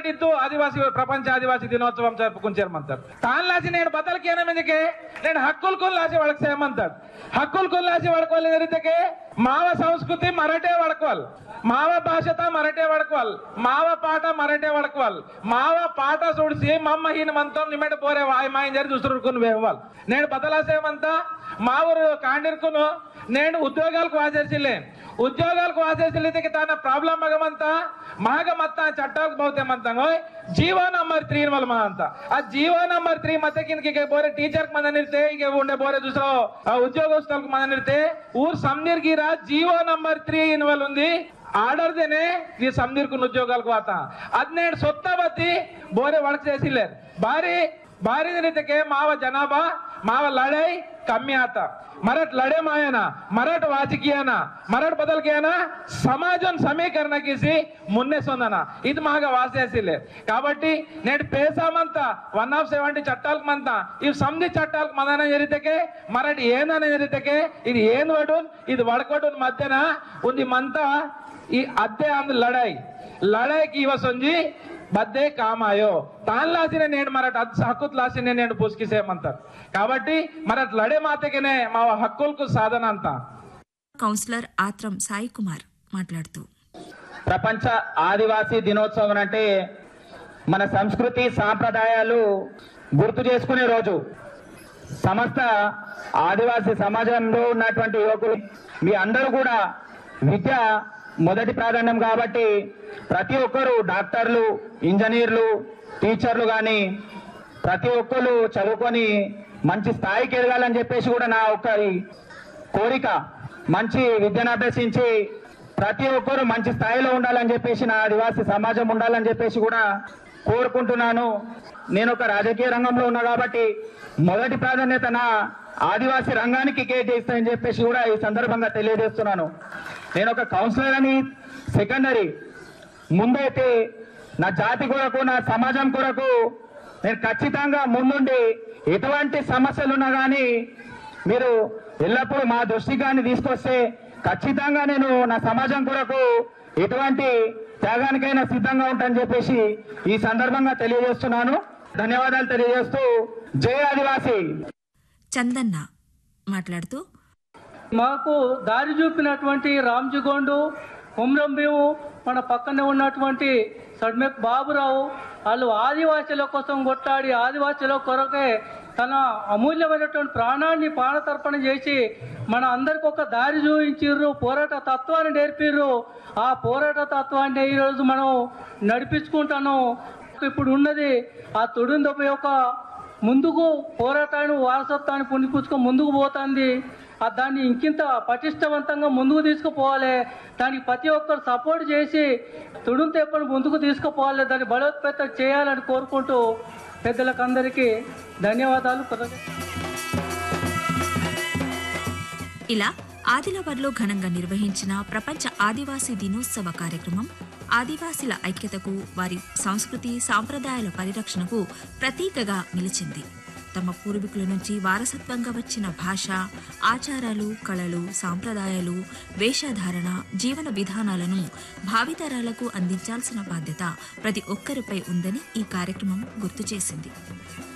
ఇద్దు ఆదివాసీ ప్రపంచ ఆదివాసీ దినోత్సవం జరుపుకుంటారు తాన్లాసి నేను బతలకి ఏనమిదికే నేను హక్కులు కొల్లాసి వాళ్ళకి చేయమంటాడు హక్కులు కొల్లాసి వాడుకోవాలి ఎరితకే మావ సంస్కృతి మరటే వాడుకోవాలి మావ భాషత మరటే వాడుకోవాలి మావ పాట మరటే వాడుకోవాలి మావ పాట చూడిసి మమ్మ హీన మంతం నిమెట పోరే వాయి మాయం జరి దుసరుకుని వేవాలి నేను బదలాసేమంతా మా ఊరు కాండిర్కును నేను ఉద్యోగాలకు వాసేసిలే ఉద్యోగాలకు వాసేసిలితే తన ప్రాబ్లం మగమంతా మహగమತ್ತ ಚಟ್ಟಾಕ್ ಬಹುತೆ ಮಂತಂಗ ಜೀವ ನಂಬರ್ ತ್ರೀ ಮಲ್ ಅಂತ ಆ ಜೀವ ನಂಬರ್ ತ್ರೀ ಮತ್ತೆ ಕಿನ್ಕಿಗೆ ಬೋರೆ ಟೀಚರ್ ಮಂದನ್ ಇರ್ತೆ ಈಗ ಉಂಡೆ ಬೋರೆ ದುಸರೋ ఉద్యోగస్తులకు మందన్ ఇర్తే ఊరు సమీర్గిరా జీవో నంబర్ త్రీ ఇన్వాల్ ఉంది ఆర్డర్దేనే ఈ సమీర్కు ఉద్యోగాలకు వాత ಹದಿನೇಳು ಸೊತ್ತ ಬತ್ತಿ ಬೋರೆ ಒಳಗೆ ಸೇಸಿಲ್ಲೇರ್ ಬಾರಿ ಬಾರಿ ರೀತಿಗೆ ಮಾವ ಜನಾಭಾ ಮಾವ ಲಡೈ ಕಮ್ಮಿ ಆತ ಮರಾಠ ಲಡೆ ಮಾಯನ ಮರಾಠ ವಾಚಕೀಯನ ಮರಾಠ ಬದಲ್కేనా సమాజం సమీకరణకిసి మున్నేసొందన ఇది మాగా వాసేసిలే కాబట్టి నేడు పేసామంతా వన్ ఆఫ్ సెవెంటీ చట్టాలకు మంతా ఇవి సంధి చట్టాలకు మదన జరిగితే మరాఠీ ఏందన జరిగితే ఇది ఏంది వడు ఇది వడకొడు మధ్యన ఉంది మంతా ఈ అద్దె అందు లడాయి లడాయికి ఇవ సొంజి బద్దే కామాయో తాను లాసిన నేను మరట హక్కుత్ లాసిన నేను పుస్కిసేయమంటారు కాబట్టి మరట్ లడే మాతకినే మా హక్కులకు సాధన అంతా కౌన్సిలర్ ఆత్రం సాయి కుమార్ మాట్లాడుతూ ప్రపంచ ఆదివాసీ దినోత్సవం అంటే మన సంస్కృతి సాంప్రదాయాలు గుర్తు చేసుకునే రోజు సమస్త ఆదివాసీ సమాజంలో ఉన్నటువంటి యువకులు మీ అందరూ కూడా విద్య మొదటి ప్రాధాన్యం కాబట్టి ప్రతి ఒక్కరు డాక్టర్లు ఇంజనీర్లు టీచర్లు కానీ ప్రతి ఒక్కరు చదువుకొని మంచి స్థాయికి ఎదగాలని చెప్పేసి కూడా నా ఒక్క కోరిక మంచి విద్యను అభ్యసించి ప్రతి ఒక్కరు మంచి స్థాయిలో ఉండాలని చెప్పేసి నా ఆదివాసీ సమాజం ఉండాలని చెప్పేసి కూడా కోరుకుంటున్నాను నేను ఒక రాజకీయ రంగంలో ఉన్నా కాబట్టి మొదటి ప్రాధాన్యత నా ఆదివాసీ రంగానికి కేటాయిస్తానని చెప్పేసి కూడా ఈ సందర్భంగా తెలియజేస్తున్నాను నేను ఒక కౌన్సిలర్ అని సెకండరీ ముందైతే నా జాతి కొరకు నా సమాజం కొరకు నేను ఖచ్చితంగా ముందుండి ఎటువంటి సమస్యలున్నా కానీ మీరు ఎల్లప్పుడూ మా దృష్టికి కానీ తీసుకొస్తే ఖచ్చితంగా నేను నా సమాజం కొరకు ఎటువంటి త్యాగానికైనా సిద్ధంగా ఉంటానని చెప్పేసి ఈ సందర్భంగా తెలియజేస్తున్నాను ధన్యవాదాలు తెలియజేస్తూ జై ఆదివాసీ చందన్న మాట్లాడుతూ మాకు దారి చూపినటువంటి రామ్జిగోండు ఉమ్రంభీము మన పక్కనే ఉన్నటువంటి సడ్మెక్ బాబురావు వాళ్ళు ఆదివాసీల కోసం కొట్లాడి ఆదివాసీల కొరకే తన అమూల్యమైనటువంటి ప్రాణాన్ని ప్రాణతర్పణ చేసి మన అందరికి ఒక దారి చూపించిర్రు పోరాట తత్వాన్ని నేర్పిర్రు ఆ పోరాట తత్వాన్ని ఈరోజు మనం నడిపించుకుంటాను ఇప్పుడు ఉన్నది ఆ తొడుందొప్ప యొక్క ముందుకు పోరాటాన్ని వారసత్వాన్ని పుణిపుచ్చుకొని ముందుకు పోతుంది ఆ దాన్ని ఇంకింత పటిష్టవంతంగా ముందుకు తీసుకుపోవాలి దానికి ప్రతి ఒక్కరు సపోర్ట్ చేసి తుడుం తెప్పని ముందుకు తీసుకుపోవాలి దాన్ని బలోత్పేతం చేయాలని కోరుకుంటూ పెద్దలకు అందరికీ ధన్యవాదాలు కృతజ్ఞతలు ఇలా ఆదిలాబాద్లో ఘనంగా నిర్వహించిన ప్రపంచ ఆదివాసీ దినోత్సవ కార్యక్రమం ఆదివాసీల ఐక్యతకు వారి సంస్కృతి సాంప్రదాయాల పరిరక్షణకు ప్రతీకగా నిలిచింది తమ పూర్వీకుల నుంచి వారసత్వంగా వచ్చిన భాష ఆచారాలు కళలు సాంప్రదాయాలు వేషధారణ జీవన విధానాలను భావితరాలకు అందించాల్సిన బాధ్యత ప్రతి ఒక్కరిపై ఉందని ఈ కార్యక్రమం గుర్తు చేసింది